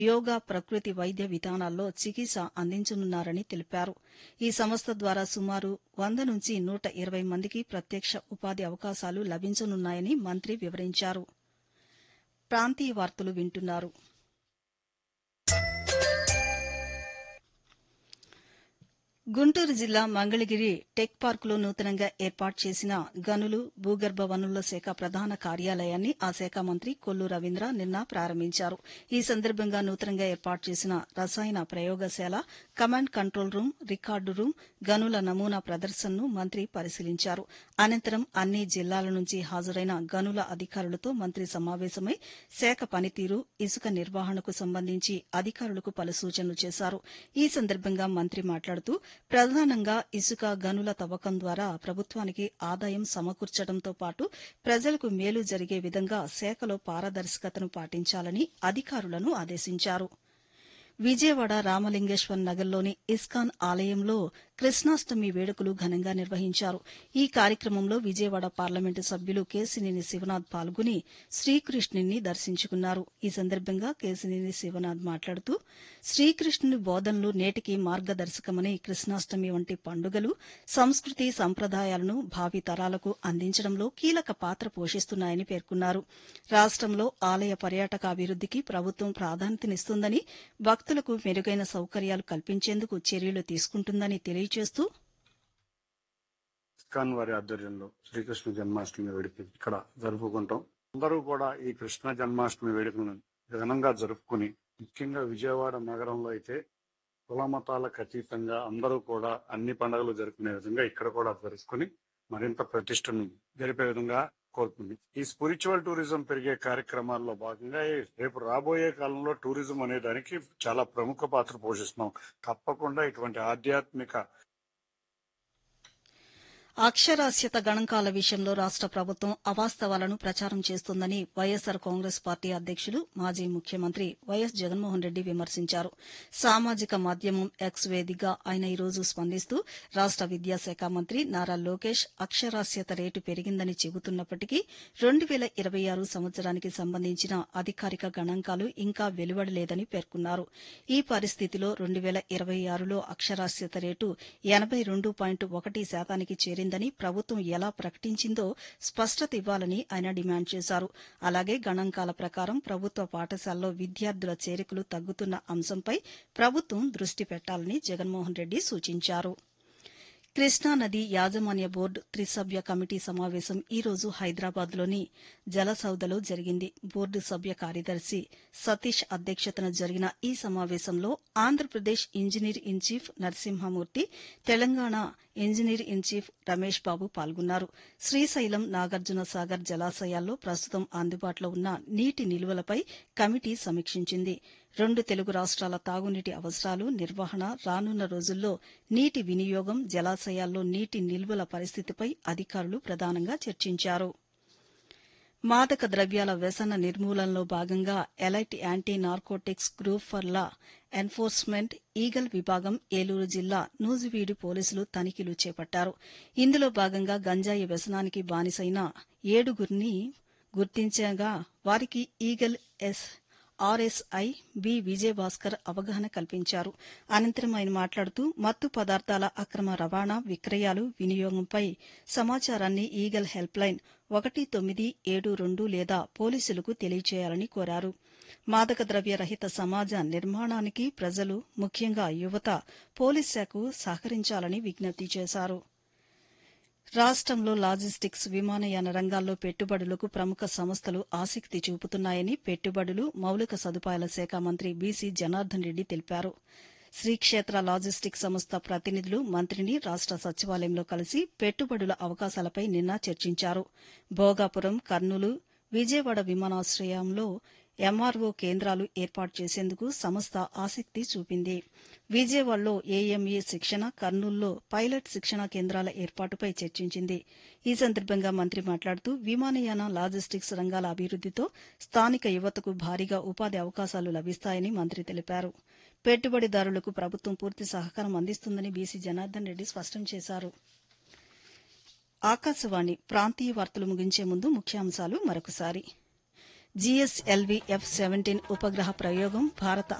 యోగా ప్రకృతి వైద్య విధానాల్లో చికిత్స అందించనున్నారని తెలిపారు ఈ సంస్థ ద్వారా సుమారు వంద నుంచి నూట ఇరవై మందికి ప్రత్యక్ష ఉపాధి అవకాశాలు లభించనున్నాయని మంత్రి వివరించారు ప్రాంతీయ వార్తలు వింటున్నారు గుంటూరు జిల్లా మంగళగిరి టెక్ పార్కులో నూతనంగా ఏర్పాటు చేసిన గనులు భూగర్భ వనుల శాఖ ప్రధాన కార్యాలయాన్ని ఆ శాఖ మంత్రి కొల్లు రవీంద్ర నిన్న ప్రారంభించారు ఈ సందర్భంగా నూతనంగా ఏర్పాటు చేసిన రసాయన ప్రయోగశాల command control room record room గనుల నమూనా ప్రదర్శనను మంత్రి పరిశీలించారు అనంతరం అన్ని జిల్లాల నుంచి హాజరైన గనుల అధికారులతో మంత్రి సమావేశమై శాఖ పనితీరు ఇసుక నిర్వహణకు సంబంధించి అధికారులకు పలు సూచనలు చేశారు ఈ సందర్భంగా మంత్రి మాట్లాడుతూ ప్రధానంగా ఇసుక గనుల తవ్వకం ద్వారా ప్రభుత్వానికి ఆదాయం సమకూర్చడంతో పాటు ప్రజలకు మేలు జరిగే విధంగా శాఖలో పారదర్శకతను పాటించాలని అధికారులను ఆదేశించారు విజయవాడ రామలింగేశ్వర నగర్లోని ఇస్కాన్ ఆలయంలో కృష్ణాష్టమి వేడుకలు ఘనంగా నిర్వహించారు ఈ కార్యక్రమంలో విజయవాడ పార్లమెంటు సభ్యులు కేసినేని శివనాథ్ పాల్గొని శ్రీకృష్ణుని దర్శించుకున్నారు ఈ సందర్భంగా కేసినేని శివనాథ్ మాట్లాడుతూ శ్రీకృష్ణుని బోధనలు నేటికి మార్గదర్శకమని కృష్ణాష్టమి వంటి పండుగలు సంస్కృతి సంప్రదాయాలను భావి తరాలకు అందించడంలో కీలక పాత్ర పోషిస్తున్నాయని పేర్కొన్నారు రాష్టంలో ఆలయ పర్యాటక అభివృద్దికి ప్రభుత్వం ప్రాధాన్యతనిస్తుందని భక్తులకు మెరుగైన సౌకర్యాలు కల్పించేందుకు చర్యలు తీసుకుంటుందని తెలియజేస్తూ ఇస్కాన్ వారి ఆధ్వర్యంలో శ్రీకృష్ణ జన్మాష్టమి వేడుక ఇక్కడ జరుపుకుంటాం అందరూ కూడా ఈ కృష్ణ జన్మాష్టమి వేడుకలను ఘనంగా జరుపుకుని ముఖ్యంగా విజయవాడ నగరంలో అయితే కుల మతాలకు అతీతంగా అందరూ కూడా అన్ని పండుగలు జరుపుకునే విధంగా ఇక్కడ కూడా జరుపుకుని మరింత ప్రతిష్టను జరిపే విధంగా కోరుకుంది ఈ స్పిరిచువల్ టూరిజం పెరిగే కార్యక్రమాల్లో భాగంగా ఈ రేపు రాబోయే కాలంలో టూరిజం అనే దానికి చాలా ప్రముఖ పాత్ర పోషిస్తున్నాం తప్పకుండా ఇటువంటి ఆధ్యాత్మిక అక్షరాస్యత గణాంకాల విషయంలో రాష్ట ప్రభుత్వం అవాస్తవాలను ప్రచారం చేస్తోందని వైఎస్సార్ కాంగ్రెస్ పార్టీ అధ్యకులు మాజీ ముఖ్యమంత్రి వైఎస్ జగన్మోహన్ రెడ్డి విమర్శించారు సామాజిక మాధ్యమం ఎక్స్ వేదికగా ఆయన ఈ రోజు స్పందిస్తూ రాష్ట విద్యాశాఖ మంత్రి నారా లోకేష్ అక్షరాస్యత రేటు పెరిగిందని చెబుతున్నప్పటికీ రెండు వేల ఇరవై ఆరు సంవత్సరానికి సంబంధించిన అధికారిక గణాంకాలు ఇంకా వెలువడలేదని పేర్కొన్నారు ఈ పరిస్థితిలో రెండు వేల ఇరవై ఆరులో అక్షరాస్యత రేటు ఎనబై రెండు పాయింట్ ఒకటి శాతానికి చేరిందని ప్రభుత్వం ఎలా ప్రకటించిందో స్పష్టత ఇవ్వాలని ఆయన డిమాండ్ చేశారు అలాగే గణాంకాల ప్రకారం ప్రభుత్వ పాఠశాలలో విద్యార్థుల చేరికలు తగ్గుతున్న అంశంపై ప్రభుత్వం దృష్టి పెట్టాలని జగన్మోహన్ రెడ్డి సూచించారు కృష్ణానది యాజమాన్య బోర్డు త్రిసభ్య కమిటీ సమావేశం ఈ రోజు హైదరాబాద్లోని జలసౌదలో జరిగింది బోర్డు సభ్య కార్యదర్శి సతీష్ అధ్యక్షతన జరిగిన ఈ సమావేశంలో Andhra Pradesh engineer in chief Narasimhamurthy Telangana engineer in chief Ramesh Babu పాల్గొన్నారు శ్రీశైలం నాగార్జున సాగర్ జలాశయాల్లో ప్రస్తుతం అందుబాటులో ఉన్న నీటి నిల్వలపై కమిటీ సమీక్షించింది రెండు తెలుగు రాష్ట్రాల తాగునీటి అవసరాలు నిర్వహణ రానున్న రోజుల్లో నీటి వినియోగం జలాశయాల్లో నీటి నిల్వల పరిస్థితిపై అధికారులు ప్రధానంగా చర్చించారు మాదక ద్రవ్యాల వ్యసన నిర్మూలనలో భాగంగా elite anti narcotics group for law enforcement eagle విభాగం ఏలూరు జిల్లా నూజివీడు పోలీసులు తనిఖీలు చేపట్టారు ఇందులో భాగంగా గంజాయి వ్యసనానికి బానిసైన ఏడుగురిని గుర్తించగా వారికి eagle S R S I B Vijayabhaskar అవగాహన కల్పించారు అనంతరం ఆయన మాట్లాడుతూ మత్తు పదార్థాల అక్రమ రవాణా విక్రయాలు వినియోగంపై సమాచారాన్ని ఈగల్ హెల్ప్ లైన్ ఒకటి తొమ్మిది ఏడు రెండు లేదా పోలీసులకు తెలియజేయాలని కోరారు మాదక ద్రవ్య రహిత సమాజ నిర్మాణానికి ప్రజలు ముఖ్యంగా యువత పోలీస్ శాఖకు సహకరించాలని విజ్ఞప్తి చేశారు రాష్టంలో లాజిస్టిక్స్ విమానయాన రంగాల్లో పెట్టుబడులకు ప్రముఖ సంస్థలు ఆసక్తి చూపుతున్నాయని పెట్టుబడులు మౌలిక సదుపాయాల శాఖ మంత్రి బీసీ జనార్దన్ రెడ్డి తెలిపారు శ్రీక్షేత్ర లాజిస్టిక్ సంస్థ ప్రతినిధులు మంత్రిని రాష్ట సచివాలయంలో కలిసి పెట్టుబడుల అవకాశాలపై నిన్న చర్చించారు భోగాపురం కర్నూలు విజయవాడ విమానాశ్రయంలో ఎంఆర్ఓ కేంద్రాలు ఏర్పాటు చేసేందుకు సంస్థ ఆసక్తి చూపింది విజయవాడలో ఏఎంఈ శిక్షణ కర్నూలులో పైలట్ శిక్షణ కేంద్రాల ఏర్పాటుపై చర్చించింది ఈ సందర్భంగా మంత్రి మాట్లాడుతూ విమానయాన లాజిస్టిక్స్ రంగాల అభివృద్దితో స్థానిక యువతకు భారీగా ఉపాధి అవకాశాలు లభిస్తాయని మంత్రి తెలిపారు పెట్టుబడిదారులకు ప్రభుత్వం పూర్తి సహకారం అందిస్తుందని బీసీ జనార్దన్ రెడ్డి స్పష్టం చేశారు ఆకాశవాణి ప్రాంతీయ వార్తలు ముగించే ముందు ముఖ్యాంశాలు మరొకసారి జీఎస్ఎల్వీ ఎఫ్ సెవెంటీన్ ఉపగ్రహ ప్రయోగం భారత